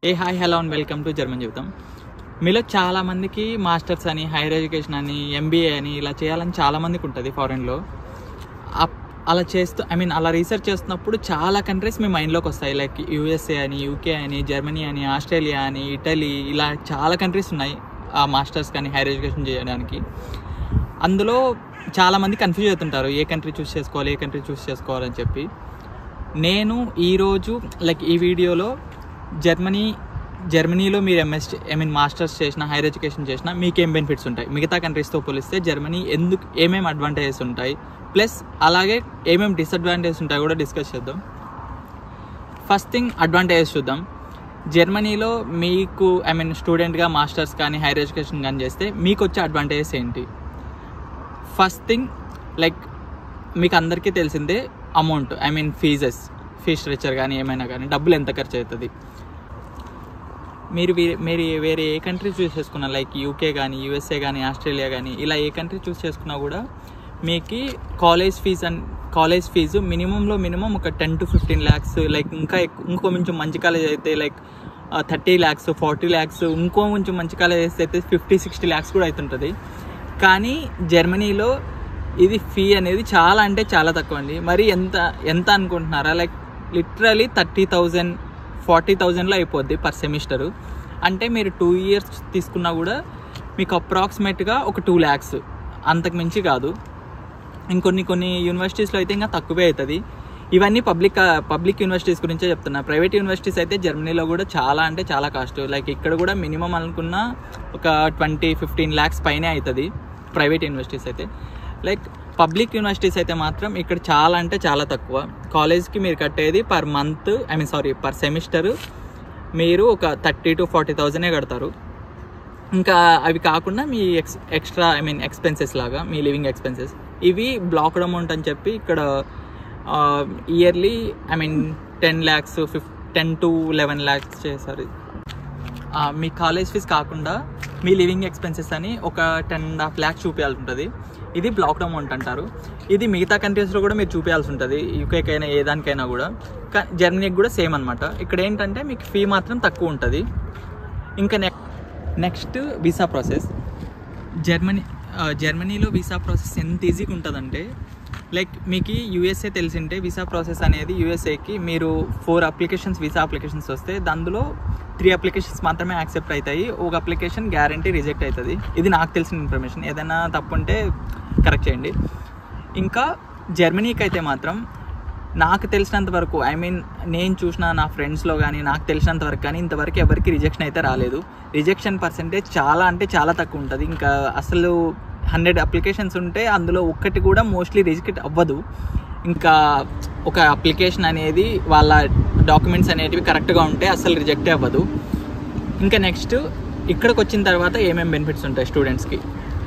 A hi hello and welcome to German జీవితం మీలో చాలా మందికి మాస్టర్స్ అని హైయర్ ఎడ్యుకేషన్ అని ఎంబీఏ అని ఇలా చేయాలని చాలా మందికి ఉంటుంది ఫారెన్లో అప్- అలా చేస్తూ ఐ మీన్ అలా రీసెర్చ్ చేస్తున్నప్పుడు చాలా కంట్రీస్ మీ మైండ్లోకి వస్తాయి లైక్ యూఎస్ఏ అని యూకే అని జర్మనీ అని ఆస్ట్రేలియా అని ఇటలీ ఇలా చాలా కంట్రీస్ ఉన్నాయి ఆ మాస్టర్స్ కానీ హైయర్ ఎడ్యుకేషన్ చేయడానికి అందులో చాలామంది కన్ఫ్యూజ్ అవుతుంటారు ఏ కంట్రీ చూస్ చేసుకోవాలి ఏ కంట్రీ చూస్ చేసుకోవాలని చెప్పి నేను ఈరోజు లైక్ ఈ వీడియోలో జర్మనీ జర్మనీలో మీరు ఎంఎస్ ఐ మీన్ మాస్టర్స్ చేసిన హైయర్ ఎడ్యుకేషన్ చేసిన మీకు ఏం బెనిఫిట్స్ ఉంటాయి మిగతా కంట్రీస్తో పోలిస్తే జర్మనీ ఎందుకు ఏమేమి అడ్వాంటేజెస్ ఉంటాయి ప్లస్ అలాగే ఏమేమి డిసడ్వాంటేజెస్ ఉంటాయి కూడా డిస్కస్ చేద్దాం ఫస్ట్ థింగ్ అడ్వాంటేజెస్ చూద్దాం జర్మనీలో మీకు ఐ మీన్ స్టూడెంట్గా మాస్టర్స్ కానీ హైయర్ ఎడ్యుకేషన్ కానీ చేస్తే మీకు వచ్చే అడ్వాంటేజెస్ ఏంటి ఫస్ట్ థింగ్ లైక్ మీకు అందరికీ తెలిసిందే amount I mean fees fees structure కానీ ఏమైనా కానీ డబ్బులు ఎంత ఖర్చు అవుతుంది మీరు వే- మీరు వేరే ఏ కంట్రీ చూస్ చేసుకున్నా లైక్ యూకే కానీ యూఎస్ఏ కానీ ఆస్ట్రేలియా కానీ ఇలా ఏ కంట్రీ చూస్ చేసుకున్నా కూడా మీకు college fees and college fee మినిమంలో మినిమం ఒక ten to fifteen lakhs like ఇంకా ఎక్కు- ఇంకో కొంచెం మంచి కాలేజ్ అయితే like thirty lakhs forty lakhs ఇంకో కొంచెం మంచి కాలేజ్ అయితే ఫిఫ్టీ సిక్స్టీ ల్యాక్స్ కూడా అవుతుంటుంది కానీ జర్మనీలో ఇది ఫీ అనేది చాలా అంటే చాలా తక్కువ అండి మరి ఎంత ఎంత అనుకుంటున్నారా like literally thirty thousand forty థౌజండ్లో అయిపోద్ది పర్ సెమిస్టరు అంటే మీరు టూ ఇయర్స్ తీసుకున్నా కూడా మీకు అప్రాక్సిమేట్గా ఒక టూ ల్యాక్స్ అంతకు మించి కాదు ఇంకొన్ని కొన్ని యూనివర్సిటీస్లో అయితే ఇంకా తక్కువే అవుతుంది ఇవన్నీ పబ్లిక్ పబ్లిక్ యూనివర్సిటీస్ గురించే చెప్తున్నా ప్రైవేట్ యూనివర్సిటీస్ అయితే జర్మనీలో కూడా చాలా అంటే చాలా కాస్ట్ లైక్ ఇక్కడ కూడా మినిమం అనుకున్న ఒక ట్వంటీ ఫిఫ్టీన్ ల్యాక్స్ పైనే అవుతుంది ప్రైవేట్ యూనివర్సిటీస్ అయితే లైక్ పబ్లిక్ యూనివర్సిటీస్ అయితే మాత్రం ఇక్కడ చాలా అంటే చాలా తక్కువ కాలేజ్కి మీరు కట్టేది per month I mean sorry per semester మీరు ఒక థర్టీ టు ఫార్టీ థౌజండే కడతారు ఇంకా అవి కాకుండా మీ ఎక్స్ ఎక్స్ట్రా ఐ మీన్ ఎక్స్పెన్సెస్ లాగా మీ లివింగ్ ఎక్స్పెన్సెస్ ఇవి బ్లాక్డ్ అమౌంట్ అని చెప్పి ఇక్కడ yearly I mean ten lakhs ఫిఫ్ టెన్ టు లెవెన్ ల్యాక్స్ చేశారు ఆ, మీ కాలేజ్ ఫీజ్ కాకుండా మీ లివింగ్ ఎక్స్పెన్సెస్ అని ఒక టెన్ అండ్ హాఫ్ ల్యాక్స్ చూపించాల్సి ఉంటుంది ఇది బ్లాక్డ్ అమౌంట్ అంటారు ఇది మిగతా కంట్రీస్లో కూడా మీరు చూపించాల్సి ఉంటుంది యూకేకైనా ఏ దానికైనా కూడా కా- జర్మనీకి కూడా సేమ్ అనమాట ఇక్కడ ఏంటంటే మీకు ఫీ మాత్రం తక్కువ ఉంటుంది ఇంకా నెక్ నెక్స్ట్ వీసా ప్రాసెస్ జర్మనీ ఆ, జర్మనీలో వీసా ప్రాసెస్ ఎంత ఈజీగా ఉంటుందంటే లైక్ మీకు యూఎస్ఏ తెలిసింటే వీసా ప్రాసెస్ అనేది యూఎస్ఏకి మీరు ఫోర్ అప్లికేషన్స్ వీసా అప్లికేషన్స్ వస్తే దానిలో త్రీ అప్లికేషన్స్ మాత్రమే యాక్సెప్ట్ అవుతాయి ఒక అప్లికేషన్ గ్యారంటీ రిజెక్ట్ అవుతుంది ఇది నాకు తెలిసిన ఇన్ఫర్మేషన్ ఏదైనా తప్పు ఉంటే కరెక్ట్ చేయండి ఇంకా జర్మనీకి అయితే మాత్రం నాకు తెలిసినంత వరకు ఐ మీన్ నేను చూసిన నా ఫ్రెండ్స్లో కానీ నాకు తెలిసినంత వరకు కానీ ఇంతవరకు ఎవరికి రిజెక్షన్ అయితే రాలేదు రిజెక్షన్ పర్సెంటేజ్ చాలా అంటే చాలా తక్కువ ఉంటుంది ఇంకా అసలు హండ్రెడ్ అప్లికేషన్స్ ఉంటే అందులో ఒక్కటి కూడా మోస్ట్లీ రిజెక్ట్ అవ్వదు ఇంకా ఒక అప్లికేషన్ అనేది వాళ్ళ డాక్యుమెంట్స్ అనేటివి కరెక్ట్గా ఉంటే అసలు రిజెక్టే అవ్వదు ఇంకా నెక్స్ట్ ఇక్కడికి వచ్చిన తర్వాత ఏమేమి బెనిఫిట్స్ ఉంటాయి స్టూడెంట్స్కి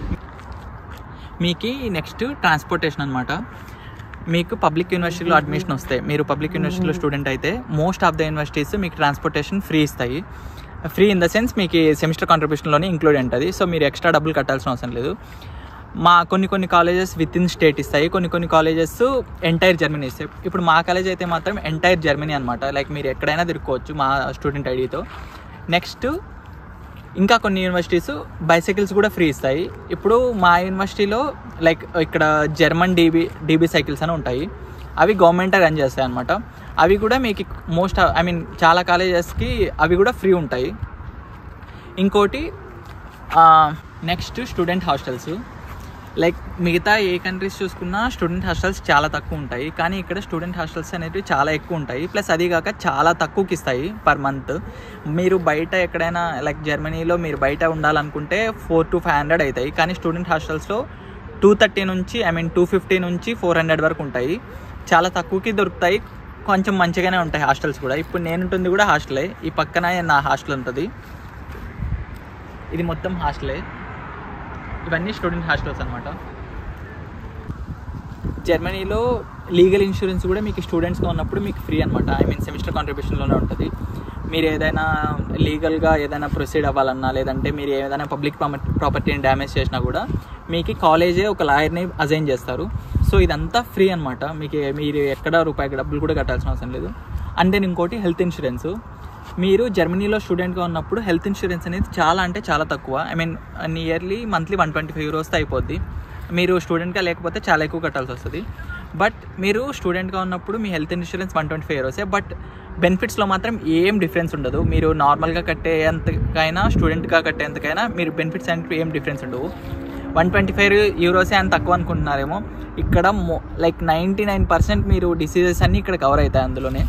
మీకు నెక్స్ట్ ట్రాన్స్పోర్టేషన్ అనమాట మీకు పబ్లిక్ యూనివర్సిటీలో అడ్మిషన్ వస్తాయి మీరు పబ్లిక్ యూనివర్సిటీలో స్టూడెంట్ అయితే మోస్ట్ ఆఫ్ ద యూనివర్సిటీస్ మీకు ట్రాన్స్పోర్టేషన్ ఫ్రీ ఇస్తాయి ఫ్రీ ఇన్ ద సెన్స్ మీకు సెమిస్టర్ కాంట్రిబ్యూషన్లోనే ఇంక్లూడ్ ఉంటుంది సో మీరు ఎక్స్ట్రా డబ్బులు కట్టాల్సిన అవసరం లేదు మా కొన్ని కొన్ని కాలేజెస్ విత్ ఇన్ స్టేట్ ఇస్తాయి కొన్ని కొన్ని కాలేజెస్ ఎంటైర్ జర్మనీ ఇస్తాయి ఇప్పుడు మా కాలేజ్ అయితే మాత్రం ఎంటైర్ జర్మనీ అనమాట లైక్ మీరు ఎక్కడైనా తిరుక్కోవచ్చు మా స్టూడెంట్ ఐడితో నెక్స్ట్ ఇంకా కొన్ని యూనివర్సిటీస్ బైసైకిల్స్ కూడా ఫ్రీ ఇస్తాయి ఇప్పుడు మా యూనివర్సిటీలో లైక్ ఇక్కడ జర్మన్ డీబీ డీబీ సైకిల్స్ అని ఉంటాయి అవి గవర్నమెంటే రన్ చేస్తాయి అనమాట అవి కూడా మీకు మోస్ట్ ఐ మీన్ చాలా కాలేజెస్కి అవి కూడా ఫ్రీ ఉంటాయి ఇంకోటి నెక్స్ట్ స్టూడెంట్ హాస్టల్స్ లైక్ మిగతా ఏ కంట్రీస్ చూసుకున్నా స్టూడెంట్ హాస్టల్స్ చాలా తక్కువ ఉంటాయి కానీ ఇక్కడ స్టూడెంట్ హాస్టల్స్ అనేవి చాలా ఎక్కువ ఉంటాయి ప్లస్ అది కాక చాలా తక్కువకి ఇస్తాయి పర్ మంత్ మీరు బయట ఎక్కడైనా లైక్ జర్మనీలో మీరు బయట ఉండాలనుకుంటే ఫోర్ టు ఫైవ్ హండ్రెడ్ అవుతాయి కానీ స్టూడెంట్ హాస్టల్స్లో టూ థర్టీ నుంచి ఐ మీన్ టూ ఫిఫ్టీ నుంచి ఫోర్ హండ్రెడ్ వరకు ఉంటాయి చాలా తక్కువకి దొరుకుతాయి కొంచెం మంచిగానే ఉంటాయి హాస్టల్స్ కూడా ఇప్పుడు నేను ఉంటుంది కూడా హాస్టలే ఈ పక్కన నా హాస్టల్ ఉంటుంది ఇది మొత్తం హాస్టలే ఇవన్నీ స్టూడెంట్ హాస్టల్స్ అనమాట జర్మనీలో లీగల్ ఇన్సూరెన్స్ కూడా మీకు స్టూడెంట్స్గా ఉన్నప్పుడు మీకు ఫ్రీ అనమాట ఐ మీన్ సెమిస్టర్ కాంట్రిబ్యూషన్లోనే ఉంటుంది మీరు ఏదైనా లీగల్గా ఏదైనా ప్రొసీడ్ అవ్వాలన్నా లేదంటే మీరు ఏదైనా పబ్లిక్ ప్రాపర్టీని డ్యామేజ్ చేసినా కూడా మీకు కాలేజే ఒక లాయర్ని అజైన్ చేస్తారు సో ఇదంతా ఫ్రీ అనమాట మీకు మీరు ఎక్కడ రూపాయికి డబ్బులు కూడా కట్టాల్సిన అవసరం లేదు అండ్ దెన్ ఇంకోటి హెల్త్ ఇన్సూరెన్స్ మీరు జర్మనీలో స్టూడెంట్గా ఉన్నప్పుడు హెల్త్ ఇన్సూరెన్స్ అనేది చాలా అంటే చాలా తక్కువ I mean nearly monthly one twenty five యూరోస్తో అయిపోద్ది మీరు స్టూడెంట్గా లేకపోతే చాలా ఎక్కువ కట్టాల్సి వస్తుంది బట్ మీరు స్టూడెంట్గా ఉన్నప్పుడు మీ health insurance one twenty five యూరోసే బట్ బెనిఫిట్స్లో మాత్రం ఏం డిఫరెన్స్ ఉండదు మీరు నార్మల్గా కట్టేంతకైనా స్టూడెంట్గా కట్టేంతకైనా మీరు బెనిఫిట్స్ అంటే ఏం డిఫరెన్స్ ఉండవు వన్ ట్వంటీ ఫైవ్ యూరోసే అని తక్కువ అనుకుంటున్నారేమో ఇక్కడ మో లైక్ నైంటీ నైన్ పర్సెంట్ మీరు డిసీజెస్ అన్నీ ఇక్కడ కవర్ అవుతాయి అందులోనే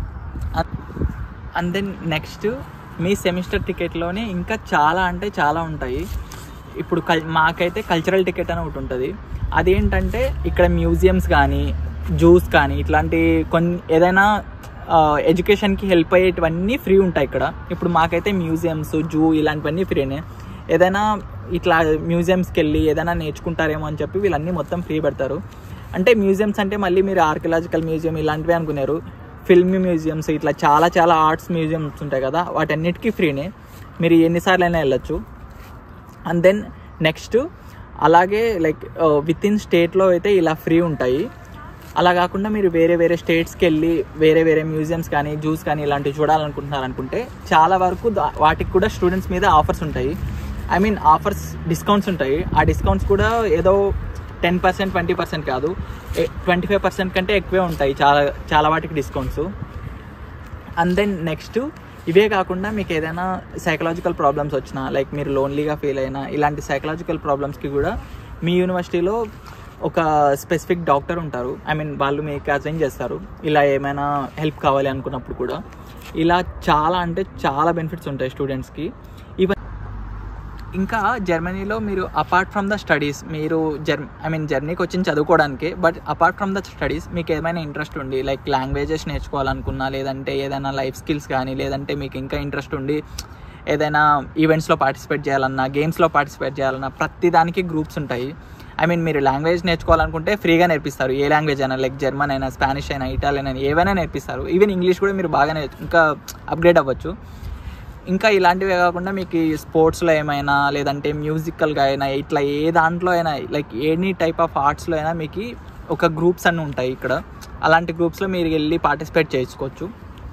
అండ్ దెన్ నెక్స్ట్ మీ సెమిస్టర్ టికెట్లోనే ఇంకా చాలా అంటే చాలా ఉంటాయి ఇప్పుడు కల్ మాకైతే కల్చరల్ టికెట్ అని ఒకటి ఉంటుంది అదేంటంటే ఇక్కడ మ్యూజియంస్ కానీ జూస్ కానీ ఇట్లాంటి కొన్ని ఏదైనా ఎడ్యుకేషన్కి హెల్ప్ అయ్యేటివన్నీ ఫ్రీ ఉంటాయి ఇక్కడ ఇప్పుడు మాకైతే మ్యూజియంస్ జూ ఇలాంటివన్నీ ఫ్రీనే ఏదైనా ఇట్లా మ్యూజియంస్కి వెళ్ళి ఏదైనా నేర్చుకుంటారేమో అని చెప్పి వీళ్ళన్నీ మొత్తం ఫ్రీ పెడతారు అంటే మ్యూజియంస్ అంటే మళ్ళీ మీరు ఆర్కియలాజికల్ మ్యూజియం ఇలాంటివి అనుకున్నారు ఫిల్మ్ మ్యూజియంస్ ఇట్లా చాలా చాలా ఆర్ట్స్ మ్యూజియంస్ ఉంటాయి కదా వాటన్నిటికీ ఫ్రీనే మీరు ఎన్నిసార్లు అయినా వెళ్ళొచ్చు అండ్ దెన్ నెక్స్ట్ అలాగే లైక్ విత్ ఇన్ స్టేట్లో అయితే ఇలా ఫ్రీ ఉంటాయి అలా కాకుండా మీరు వేరే వేరే స్టేట్స్కి వెళ్ళి వేరే వేరే మ్యూజియంస్ కానీ జూస్ కానీ ఇలాంటివి చూడాలనుకుంటున్నారు అనుకుంటే చాలా వరకు దా- వాటికి కూడా స్టూడెంట్స్ మీద ఆఫర్స్ ఉంటాయి ఐ మీన్ ఆఫర్స్ డిస్కౌంట్స్ ఉంటాయి ఆ డిస్కౌంట్స్ కూడా ఏదో టెన్ పర్సెంట్ ట్వంటీ పర్సెంట్ కాదు ట్వంటీ ఫైవ్ పర్సెంట్ కంటే ఎక్కువే ఉంటాయి చాలా చాలా వాటికి డిస్కౌంట్స్ అండ్ దెన్ నెక్స్ట్ ఇవే కాకుండా మీకు ఏదైనా సైకలాజికల్ ప్రాబ్లమ్స్ వచ్చినా లైక్ మీరు లోన్లీగా ఫీల్ అయినా ఇలాంటి సైకలాజికల్ ప్రాబ్లమ్స్కి కూడా మీ యూనివర్సిటీలో ఒక స్పెసిఫిక్ డాక్టర్ ఉంటారు ఐ మీన్ వాళ్ళు మీకు అసైన్ చేస్తారు ఇలా ఏమైనా హెల్ప్ కావాలి అనుకున్నప్పుడు కూడా ఇలా చాలా అంటే చాలా బెనిఫిట్స్ ఉంటాయి స్టూడెంట్స్కి ఈవెన్ ఇంకా జర్మనీలో మీరు అపార్ట్ ఫ్రమ్ ద స్టడీస్ మీరు జర్ ఐ మీన్ జర్నీకి వచ్చింది చదువుకోవడానికి but apart from the studies మీకు ఏమైనా ఇంట్రెస్ట్ ఉండి లైక్ లాంగ్వేజెస్ నేర్చుకోవాలనుకున్నా లేదంటే ఏదైనా లైఫ్ స్కిల్స్ కానీ లేదంటే మీకు ఇంకా ఇంట్రెస్ట్ ఉండి ఏదైనా ఈవెంట్స్లో పార్టిసిపేట్ చేయాలన్నా గేమ్స్లో పార్టిసిపేట్ చేయాలన్నా ప్రతి దానికి గ్రూప్స్ ఉంటాయి ఐ మీన్ మీరు లాంగ్వేజ్ నేర్చుకోవాలనుకుంటే ఫ్రీగా నేర్పిస్తారు ఏ లాంగ్వేజ్ అయినా లైక్ జర్మన్ అయినా స్పానిష్ అయినా ఇటాలియన్ అయినా ఏవైనా నేర్పిస్తారు ఈవెన్ ఇంగ్లీష్ కూడా మీరు బాగా నేర్చు ఇంకా అప్గ్రేడ్ అవ్వచ్చు ఇంకా ఇలాంటివే కాకుండా మీకు ఈ స్పోర్ట్స్లో ఏమైనా లేదంటే మ్యూజికల్గా అయినా ఇట్లా ఏ దాంట్లో అయినా లైక్ ఎనీ టైప్ ఆఫ్ ఆర్ట్స్లో అయినా మీకు ఒక గ్రూప్స్ అన్నీ ఉంటాయి ఇక్కడ అలాంటి గ్రూప్స్లో మీరు వెళ్ళి పార్టిసిపేట్ చేసుకోవచ్చు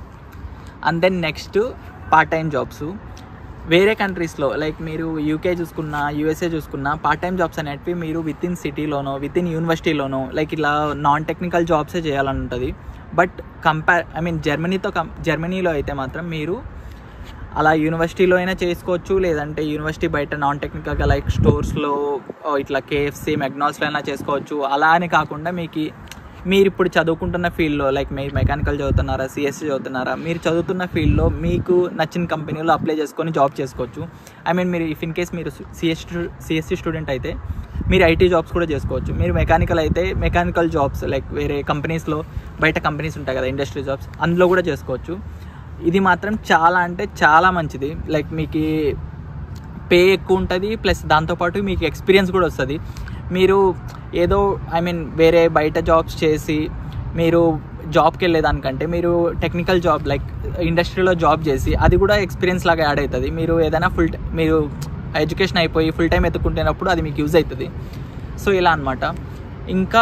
and then next part time jobs వేరే కంట్రీస్లో లైక్ మీరు యూకే చూసుకున్నా యూఎస్ఏ చూసుకున్నా పార్ట్ టైం జాబ్స్ అనేటివి మీరు విత్ ఇన్ సిటీలోనో విత్ ఇన్ యూనివర్సిటీలోనో లైక్ ఇలా నాన్ టెక్నికల్ జాబ్సే చేయాలని ఉంటుంది బట్ కంపేర్ ఐ మీన్ జర్మనీతో కం జర్మనీలో అయితే మాత్రం మీరు అలా యూనివర్సిటీలో అయినా చేసుకోవచ్చు లేదంటే యూనివర్సిటీ బయట నాన్ టెక్నికల్గా లైక్ స్టోర్స్లో ఇట్లా కేఎఫ్సి మెక్నాల్స్లో అయినా చేసుకోవచ్చు అలా అని కాకుండా మీకు మీరు ఇప్పుడు చదువుకుంటున్న ఫీల్డ్లో లైక్ మీరు మెకానికల్ చదువుతున్నారా సిఎస్సి చదువుతున్నారా మీరు చదువుతున్న ఫీల్డ్లో మీకు నచ్చిన కంపెనీలో అప్లై చేసుకొని జాబ్ చేసుకోవచ్చు ఐ మీన్ మీరు ఇఫ్ ఇన్ కేస్ మీరు సిఎస్ సిఎస్సి స్టూడెంట్ అయితే మీరు ఐటీ జాబ్స్ కూడా చేసుకోవచ్చు మీరు మెకానికల్ అయితే మెకానికల్ జాబ్స్ లైక్ వేరే కంపెనీస్లో బయట కంపెనీస్ ఉంటాయి కదా ఇండస్ట్రీ జాబ్స్ అందులో కూడా చేసుకోవచ్చు ఇది మాత్రం చాలా అంటే చాలా మంచిది లైక్ మీకు పే ఎక్కువ ఉంటుంది ప్లస్ దాంతోపాటు మీకు ఎక్స్పీరియన్స్ కూడా వస్తుంది మీరు ఏదో ఐ మీన్ వేరే బయట జాబ్స్ చేసి మీరు జాబ్కి వెళ్ళేదానికంటే మీరు టెక్నికల్ జాబ్ లైక్ ఇండస్ట్రీలో జాబ్ చేసి అది కూడా ఎక్స్పీరియన్స్ లాగా యాడ్ అవుతుంది మీరు ఏదైనా ఫుల్ మీరు ఎడ్యుకేషన్ అయిపోయి ఫుల్ టైం ఎత్తుకుంటున్నప్పుడు అది మీకు యూజ్ అవుతుంది సో ఇలా అనమాట ఇంకా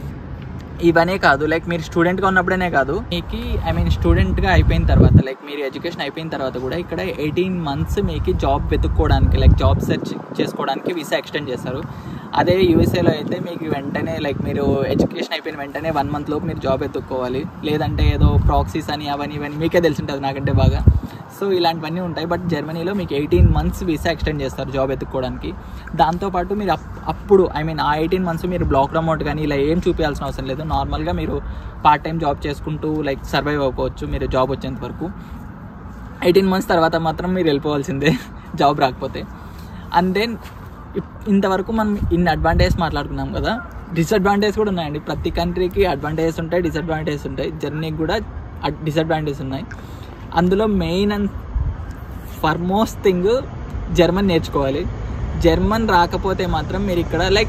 ఇవనే కాదు లైక్ మీరు స్టూడెంట్గా ఉన్నప్పుడనే కాదు మీకు ఐ మీన్ స్టూడెంట్గా అయిపోయిన తర్వాత లైక్ మీరు ఎడ్యుకేషన్ అయిపోయిన తర్వాత కూడా ఇక్కడ ఎయిటీన్ మంత్స్ మీకు జాబ్ వెతుక్కోవడానికి లైక్ జాబ్ సెర్చ్ చేసుకోవడానికి వీసా ఎక్స్టెండ్ చేస్తారు అదే యూఎస్ఏలో అయితే మీకు వెంటనే లైక్ మీరు ఎడ్యుకేషన్ అయిపోయిన వెంటనే వన్ మంత్ లోపు మీరు జాబ్ ఎత్తుక్కోవాలి లేదంటే ఏదో ప్రాక్సీస్ అని అవన్నీ ఇవన్నీ మీకే తెలిసి ఉంటుంది నాకంటే బాగా సో ఇలాంటివన్నీ ఉంటాయి బట్ జర్మనీలో మీకు ఎయిటీన్ మంత్స్ వీసా ఎక్స్టెండ్ చేస్తారు జాబ్ ఎత్తుక్కోవడానికి దాంతోపాటు మీరు అప్- అప్పుడు ఐ మీన్ ఆ ఎయిటీన్ మంత్స్ మీరు బ్లాక్ అమౌంట్ కానీ ఇలా ఏం చూపించాల్సిన అవసరం లేదు నార్మల్గా మీరు పార్ట్ టైం జాబ్ చేసుకుంటూ లైక్ సర్వైవ్ అవ్వవచ్చు మీరు జాబ్ వచ్చేంత వరకు ఎయిటీన్ మంత్స్ తర్వాత మాత్రం మీరు వెళ్ళిపోవాల్సిందే జాబ్ రాకపోతే అండ్ దెన్ ఇంతవరకు మనం ఇన్ని అడ్వాంటేజెస్ మాట్లాడుకున్నాం కదా డిసడ్వాంటేజ్ కూడా ఉన్నాయండి ప్రతి కంట్రీకి అడ్వాంటేజెస్ ఉంటాయి డిసడ్వాంటేజెస్ ఉంటాయి జర్నీకి కూడా డిసడ్వాంటేజెస్ ఉన్నాయి అందులో main and foremost thing German నేర్చుకోవాలి జర్మన్ రాకపోతే మాత్రం మీరు ఇక్కడ లైక్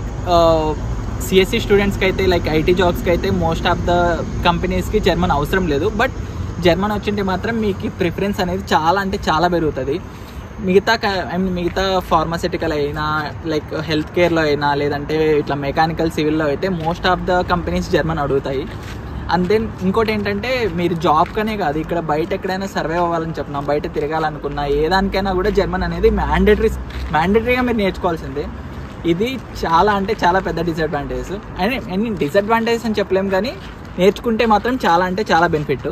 సిఎస్సి స్టూడెంట్స్కి అయితే లైక్ ఐటీ జాబ్స్కి అయితే మోస్ట్ ఆఫ్ ద కంపెనీస్కి జర్మన్ అవసరం లేదు బట్ జర్మన్ వచ్చింటే మాత్రం మీకు ప్రిఫరెన్స్ అనేది చాలా అంటే చాలా పెరుగుతుంది మిగతా ఐ మీన్ మిగతా ఫార్మాసిటికల్ అయినా లైక్ హెల్త్ కేర్లో అయినా లేదంటే ఇట్లా మెకానికల్ సివిల్లో అయితే most of the companies German అడుగుతాయి అండ్ దెన్ ఇంకోటి ఏంటంటే మీరు జాబ్కనే కాదు ఇక్కడ బయట ఎక్కడైనా సర్వే అవ్వాలని చెప్పినా బయట తిరగాలనుకున్నా ఏ దానికైనా కూడా జర్మన్ అనేది మ్యాండేటరీ మ్యాండేటరీగా మీరు నేర్చుకోవాల్సిందే ఇది చాలా అంటే చాలా పెద్ద డిసడ్వాంటేజెస్ అండ్ ఎన్ని డిసడ్వాంటేజెస్ అని చెప్పలేం కానీ నేర్చుకుంటే మాత్రం చాలా అంటే చాలా బెనిఫిట్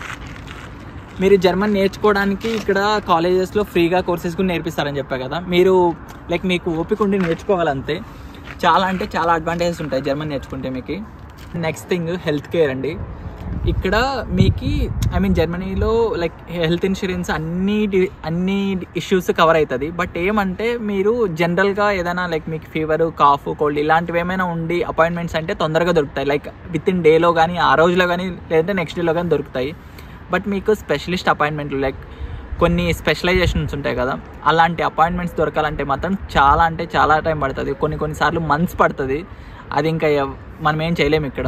మీరు జర్మన్ నేర్చుకోవడానికి ఇక్కడ కాలేజెస్లో ఫ్రీగా కోర్సెస్ కూడా నేర్పిస్తారని చెప్పా కదా మీరు లైక్ మీకు ఓపిక ఉండి నేర్చుకోవాలంతే చాలా అంటే చాలా అడ్వాంటేజెస్ ఉంటాయి జర్మన్ నేర్చుకుంటే మీకు నెక్స్ట్ థింగ్ హెల్త్ కేర్ అండి ఇక్కడ మీకు ఐ మీన్ జర్మనీలో లైక్ హెల్త్ ఇన్సూరెన్స్ అన్ని డి- అన్ని ఇష్యూస్ కవర్ అవుతుంది బట్ ఏమంటే మీరు జనరల్గా ఏదైనా లైక్ మీకు ఫీవర్ కాఫ్ కోల్డ్ ఇలాంటివి ఏమైనా ఉండి అపాయింట్మెంట్స్ అంటే తొందరగా దొరుకుతాయి లైక్ విత్ ఇన్ డేలో కానీ ఆ రోజులో కానీ లేదంటే నెక్స్ట్ డేలో కానీ దొరుకుతాయి బట్ మీకు స్పెషలిస్ట్ అపాయింట్మెంట్లు లైక్ కొన్ని స్పెషలైజేషన్స్ ఉంటాయి కదా అలాంటి అపాయింట్మెంట్స్ దొరకాలంటే మాత్రం చాలా అంటే చాలా టైం పడుతుంది కొన్ని కొన్నిసార్లు మంత్స్ పడుతుంది అది ఇంకా ఎవ్- మనం ఏం చేయలేము ఇక్కడ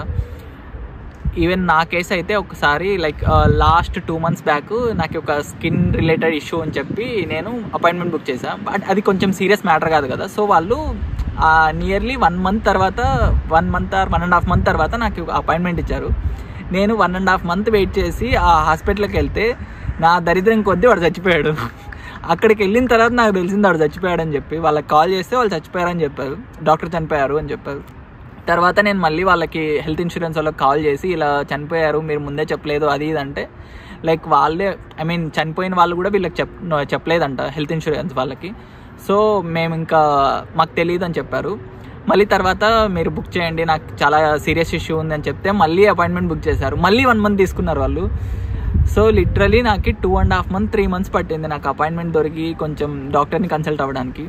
ఈవెన్ నా కేసు అయితే ఒకసారి like last two months back నాకు ఒక స్కిన్ రిలేటెడ్ ఇష్యూ అని చెప్పి నేను అపాయింట్మెంట్ బుక్ చేశాను బట్ అది కొంచెం సీరియస్ మ్యాటర్ కాదు కదా సో వాళ్ళు నియర్లీ వన్ మంత్ తర్వాత one month or one and half month తర్వాత నాకు అపాయింట్మెంట్ ఇచ్చారు నేను one and half month wait చేసి ఆ హాస్పిటల్కి వెళ్తే నా దరిద్రం కొద్దీ వాడు చచ్చిపోయాడు అక్కడికి వెళ్ళిన తర్వాత నాకు తెలిసింది వాడు చచ్చిపోయాడని చెప్పి వాళ్ళకి కాల్ చేస్తే వాళ్ళు చచ్చిపోయారని చెప్పారు డాక్టర్ చనిపోయారు అని చెప్పారు తర్వాత నేను మళ్ళీ వాళ్ళకి హెల్త్ ఇన్సూరెన్స్ వాళ్ళకి కాల్ చేసి ఇలా చనిపోయారు మీరు ముందే చెప్పలేదు అది ఇది అంటే లైక్ వాళ్ళే ఐ మీన్ చనిపోయిన వాళ్ళు కూడా వీళ్ళకి చెప్ చెప్పలేదంట హెల్త్ ఇన్సూరెన్స్ వాళ్ళకి సో మేము ఇంకా మాకు తెలియదు అని చెప్పారు మళ్ళీ తర్వాత మీరు బుక్ చేయండి నాకు చాలా సీరియస్ ఇష్యూ ఉంది అని చెప్తే మళ్ళీ అపాయింట్మెంట్ బుక్ చేశారు మళ్ళీ వన్ మంత్ తీసుకున్నారు వాళ్ళు సో లిటరలీ నాకు two and half month three months పట్టింది నాకు అపాయింట్మెంట్ దొరికి కొంచెం డాక్టర్ని కన్సల్ట్ అవ్వడానికి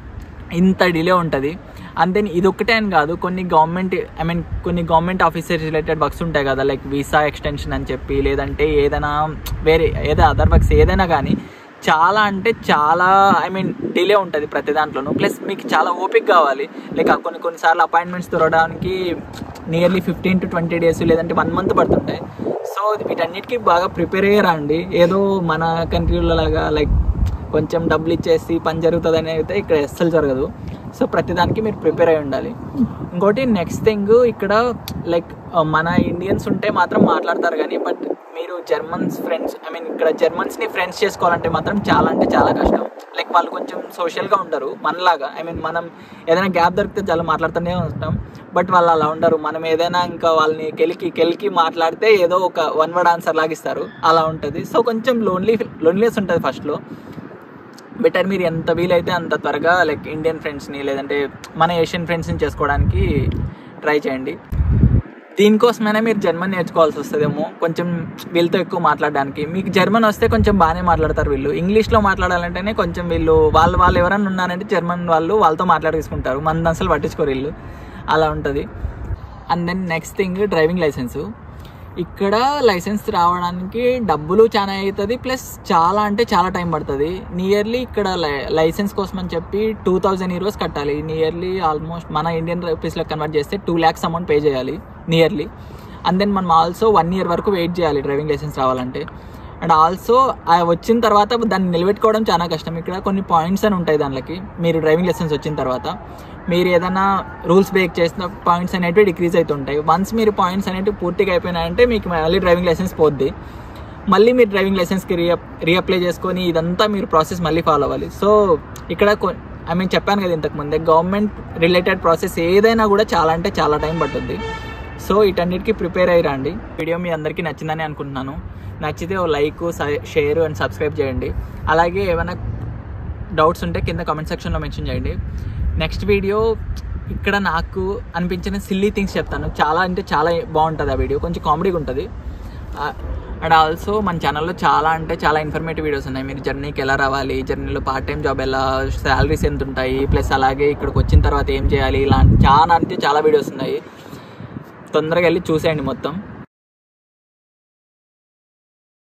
ఇంత డిలే ఉంటుంది అండ్ దెన్ ఇది ఒక్కటే అని కాదు కొన్ని గవర్నమెంట్ ఐ మీన్ కొన్ని గవర్నమెంట్ ఆఫీసర్ రిలేటెడ్ వర్క్స్ ఉంటాయి కదా లైక్ వీసా ఎక్స్టెన్షన్ అని చెప్పి లేదంటే ఏదైనా వేరే ఏదో అదర్ వర్క్స్ ఏదైనా కానీ చాలా అంటే చాలా ఐ మీన్ డిలే ఉంటుంది ప్రతి దాంట్లోనూ ప్లస్ మీకు చాలా ఓపిక కావాలి లైక్ కొన్ని కొన్నిసార్లు అపాయింట్మెంట్స్ దొరకడానికి nearly fifteen to twenty days లేదంటే వన్ మంత్ పడుతుంటాయి సో వీటన్నిటికీ బాగా ప్రిపేర్ అయ్యారా అండి ఏదో మన కంట్రీలో లాగా లైక్ కొంచెం డబ్బులు ఇచ్చేసి పని జరుగుతుంది అని అయితే ఇక్కడ అస్సలు జరగదు సో ప్రతిదానికి మీరు ప్రిపేర్ అయి ఉండాలి ఇంకోటి నెక్స్ట్ థింగ్ ఇక్కడ లైక్ మన ఇండియన్స్ ఉంటే మాత్రం మాట్లాడతారు కానీ బట్ మీరు జర్మన్స్ ఫ్రెండ్స్ ఐ మీన్ ఇక్కడ జర్మన్స్ని ఫ్రెండ్స్ చేసుకోవాలంటే మాత్రం చాలా అంటే చాలా కష్టం లైక్ వాళ్ళు కొంచెం సోషల్గా ఉండరు మనలాగా ఐ మీన్ మనం ఏదైనా గ్యాప్ దొరికితే చాలా మాట్లాడుతూనే ఉంటాం బట్ వాళ్ళు అలా ఉండరు మనం ఏదైనా ఇంకా వాళ్ళని కెలికి కెలికి మాట్లాడితే ఏదో ఒక వన్ వర్డ్ ఆన్సర్ లాగిస్తారు అలా ఉంటుంది సో కొంచెం లోన్లీ లోన్లీనెస్ ఉంటుంది ఫస్ట్లో బెటర్ మీరు ఎంత వీలైతే అంత త్వరగా లైక్ ఇండియన్ ఫ్రెండ్స్ని లేదంటే మన ఏషియన్ ఫ్రెండ్స్ని చేసుకోవడానికి ట్రై చేయండి దీనికోసమైనా మీరు జర్మన్ నేర్చుకోవాల్సి వస్తుందేమో కొంచెం వీళ్ళతో ఎక్కువ మాట్లాడడానికి మీకు జర్మన్ వస్తే కొంచెం బాగానే మాట్లాడతారు వీళ్ళు ఇంగ్లీష్లో మాట్లాడాలంటేనే కొంచెం వీళ్ళు వాళ్ళు వాళ్ళు ఎవరైనా ఉన్నారంటే జర్మన్ వాళ్ళు వాళ్ళతో మాట్లాడేసుకుంటారు మన అసలు పట్టించుకోరు వీళ్ళు అలా ఉంటుంది and then next thing driving license ఇక్కడ లైసెన్స్ రావడానికి డబ్బులు చాలా అవుతుంది ప్లస్ చాలా అంటే చాలా టైం పడుతుంది నియర్లీ ఇక్కడ లై- లైసెన్స్ కోసం అని చెప్పి టూ థౌజండ్ ఈరోస్ కట్టాలి నియర్లీ ఆల్మోస్ట్ మన ఇండియన్ రూపీస్లో కన్వర్ట్ చేస్తే టూ ల్యాక్స్ అమౌంట్ పే చేయాలి నియర్లీ అండ్ దెన్ మనం ఆల్సో వన్ ఇయర్ వరకు వెయిట్ చేయాలి డ్రైవింగ్ లైసెన్స్ రావాలంటే అండ్ ఆల్సో వచ్చిన తర్వాత దాన్ని నిలబెట్టుకోవడం చాలా కష్టం ఇక్కడ కొన్ని పాయింట్స్ అని ఉంటాయి దానికి మీరు డ్రైవింగ్ లైసెన్స్ వచ్చిన తర్వాత మీరు ఏదైనా రూల్స్ బ్రేక్ చేసిన పాయింట్స్ అనేటివి డిక్రీజ్ అవుతుంటాయి వన్స్ మీరు పాయింట్స్ అనేటివి పూర్తిగా అయిపోయినాయంటే మీకు మళ్ళీ డ్రైవింగ్ లైసెన్స్ పోద్ది మళ్ళీ మీరు డ్రైవింగ్ లైసెన్స్కి రీ రీఅప్లై చేసుకొని ఇదంతా మీరు ప్రాసెస్ మళ్ళీ ఫాలో అవ్వాలి సో ఇక్కడ ఐ మీన్ చెప్పాను కదా ఇంతకు ముందే గవర్నమెంట్ రిలేటెడ్ ప్రాసెస్ ఏదైనా కూడా చాలా అంటే చాలా టైం పడుతుంది సో వీటన్నిటికీ ప్రిపేర్ అయ్యి రండి వీడియో మీ అందరికీ నచ్చిందని అనుకుంటున్నాను నచ్చితే ఓ లైక్ షేర్ అండ్ సబ్స్క్రైబ్ చేయండి అలాగే ఏమైనా డౌట్స్ ఉంటే కింద కామెంట్ సెక్షన్లో మెన్షన్ చేయండి నెక్స్ట్ వీడియో ఇక్కడ నాకు అనిపించిన సిల్లీ థింగ్స్ చెప్తాను చాలా అంటే చాలా బాగుంటుంది ఆ వీడియో కొంచెం కామెడీగా ఉంటుంది అండ్ ఆల్సో మన ఛానల్లో చాలా అంటే చాలా ఇన్ఫర్మేటివ్ వీడియోస్ ఉన్నాయి మీరు జర్నీకి ఎలా రావాలి జర్నీలో పార్ట్ టైం జాబ్ ఎలా శాలరీస్ ఎంత ఉంటాయి ప్లస్ అలాగే ఇక్కడికి వచ్చిన తర్వాత ఏం చేయాలి ఇలాంటి చాలా అంటే చాలా వీడియోస్ ఉన్నాయి తొందరగా వెళ్ళి చూసేయండి మొత్తం